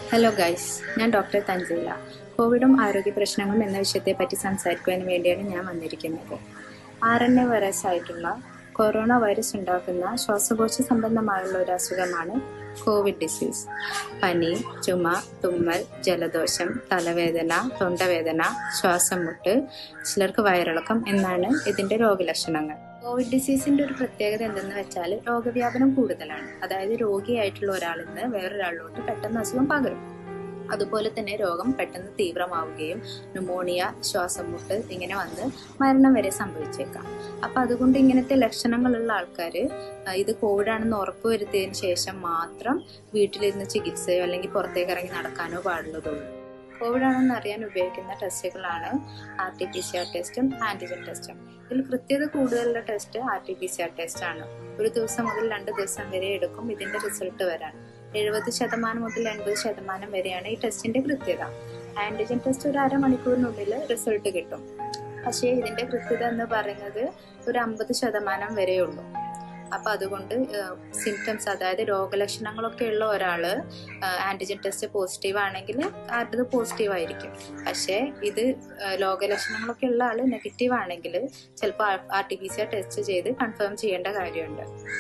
hello guys ഞാൻ doctor തഞ്ചില കോവിഡും ആരോഗ്യ പ്രശ്നങ്ങളും എന്ന വിഷയത്തെ പറ്റി സംസാരിക്കുവാൻ വേണ്ടിയാണ് ഞാൻ വന്നിരിക്കുന്നത് ആർ എൻ എ വൈറസ് ആയിട്ടുള്ള കൊറോണ വൈറസ് ഉണ്ടാക്കുന്ന ശ്വാസകോശ സംബന്ധമായുള്ള ഒരു അസുഖമാണ് കോവിഡ് ഡിസീസ് പനി ചുമ തുമ്മൽ ജലദോഷം തലവേദന തൊണ്ടവേദന ശ്വാസം മുട്ട് ചിലർക്ക് വയറിളക്കം എന്നാണ് ഇതിന്റെ രോഗലക്ഷണങ്ങൾ കോവിഡ് ഡിസീസിന്റെ ഒരു പ്രത്യേകത എന്തെന്ന് വെച്ചാൽ രോഗവ്യാപനം കൂടുതലാണ് അതായത് രോഗിയായിട്ടുള്ള ഒരാളിൽ നിന്ന് വേറൊരാളിലോട്ട് പെട്ടെന്ന് അസുഖം പകരും അതുപോലെ തന്നെ രോഗം പെട്ടെന്ന് തീവ്രമാവുകയും ന്യൂമോണിയ ശ്വാസം മുട്ട് ഇങ്ങനെ വന്ന് മരണം വരെ സംഭവിച്ചേക്കാം അപ്പൊ അതുകൊണ്ട് ഇങ്ങനത്തെ ലക്ഷണങ്ങളുള്ള ആൾക്കാർ ഇത് കോവിഡ് ആണെന്ന് ഉറപ്പുവരുത്തിയതിനു ശേഷം മാത്രം വീട്ടിലിരുന്ന് ചികിത്സയോ അല്ലെങ്കിൽ പുറത്തേക്ക് ഇറങ്ങി നടക്കാനോ പാടുള്ളതുള്ളൂ കോവിഡ് ആണെന്ന് അറിയാൻ ഉപയോഗിക്കുന്ന ടെസ്റ്റുകളാണ് R T P C R ടെസ്റ്റും ആന്റിജൻ ടെസ്റ്റും ഇതിൽ കൃത്യത കൂടുതലുള്ള test R T P C R test ആണ് ഒരു ദിവസം മുതൽ രണ്ട് ദിവസം വരെ എടുക്കും ഇതിന്റെ റിസൾട്ട് വരാൻ എഴുപത് ശതമാനം മുതൽ എൺപത് ശതമാനം വരെയാണ് ഈ ടെസ്റ്റിന്റെ കൃത്യത ആന്റിജൻ ടെസ്റ്റ് ഒരു അരമണിക്കൂറിനുള്ളിൽ റിസൾട്ട് കിട്ടും പക്ഷേ ഇതിന്റെ കൃത്യത എന്ന് പറയുന്നത് ഒരു അമ്പത് ശതമാനം വരെയുള്ളൂ അപ്പൊ അതുകൊണ്ട് സിംറ്റംസ് അതായത് രോഗലക്ഷണങ്ങളൊക്കെ ഉള്ള ഒരാള് ആന്റിജൻ ടെസ്റ്റ് പോസിറ്റീവ് ആണെങ്കിൽ അത് പോസിറ്റീവ് ആയിരിക്കും പക്ഷേ ഇത് രോഗലക്ഷണങ്ങളൊക്കെ ഉള്ള ആള് നെഗറ്റീവ് ആണെങ്കിൽ ചിലപ്പോൾ R T P C R test ചെയ്ത് കൺഫേം ചെയ്യേണ്ട കാര്യമുണ്ട്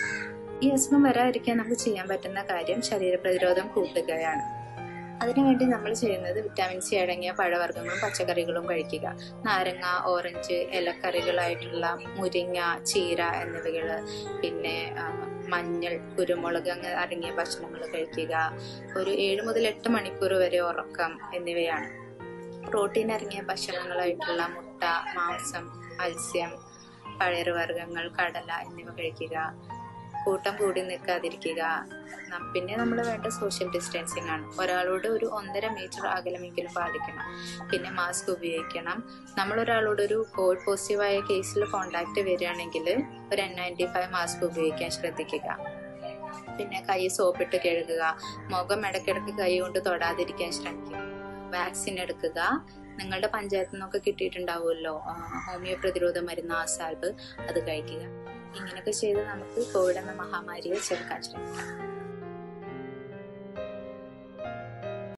ഈ അസുഖം വരാതിരിക്കാൻ നമുക്ക് ചെയ്യാൻ പറ്റുന്ന കാര്യം ശരീര പ്രതിരോധം കൂട്ടുകയാണ് അതിനുവേണ്ടി നമ്മൾ ചെയ്യുന്നത് വിറ്റാമിൻ സി അടങ്ങിയ പഴവർഗ്ഗങ്ങളും പച്ചക്കറികളും കഴിക്കുക നാരങ്ങ ഓറഞ്ച് ഇലക്കറികളായിട്ടുള്ള മുരിങ്ങ ചീര എന്നിവകൾ പിന്നെ മഞ്ഞൾ കുരുമുളക് അങ്ങനെ അടങ്ങിയ ഭക്ഷണങ്ങൾ കഴിക്കുക ഒരു ഏഴ് മുതൽ എട്ട് മണിക്കൂർ വരെ ഉറക്കം എന്നിവയാണ് പ്രോട്ടീൻ അടങ്ങിയ ഭക്ഷണങ്ങളായിട്ടുള്ള മുട്ട മാംസം മത്സ്യം പയറുവർഗ്ഗങ്ങൾ കടല എന്നിവ കഴിക്കുക കൂട്ടം കൂടി നിൽക്കാതിരിക്കുക പിന്നെ നമ്മൾ വേണ്ട സോഷ്യൽ ഡിസ്റ്റൻസിങ് ആണ് ഒരാളോട് ഒരു ഒന്നര മീറ്റർ അകലമെങ്കിലും പാലിക്കണം പിന്നെ മാസ്ക് ഉപയോഗിക്കണം നമ്മൾ ഒരാളോട് ഒരു കോവിഡ് പോസിറ്റീവായ കേസിൽ കോണ്ടാക്ട് വരികയാണെങ്കിൽ ഒരു എൻ നയൻറ്റി ഫൈവ് മാസ്ക് ഉപയോഗിക്കാൻ ശ്രദ്ധിക്കുക പിന്നെ കൈ സോപ്പിട്ട് കഴുകുക മുഖം ഇടയ്ക്കിടയ്ക്ക് കൈ കൊണ്ട് തൊടാതിരിക്കാൻ ശ്രമിക്കുക വാക്സിൻ എടുക്കുക നിങ്ങളുടെ പഞ്ചായത്തിൽ നിന്നൊക്കെ കിട്ടിയിട്ടുണ്ടാവുമല്ലോ ഹോമിയോ പ്രതിരോധ മരുന്ന് ആസാൽബ് അത് കഴിക്കുക ഇങ്ങനെയൊക്കെ ചെയ്ത് നമുക്ക് കോവിഡ് എന്ന മഹാമാരിയെ ചെറുക്കാൻ ശ്രമിക്കാം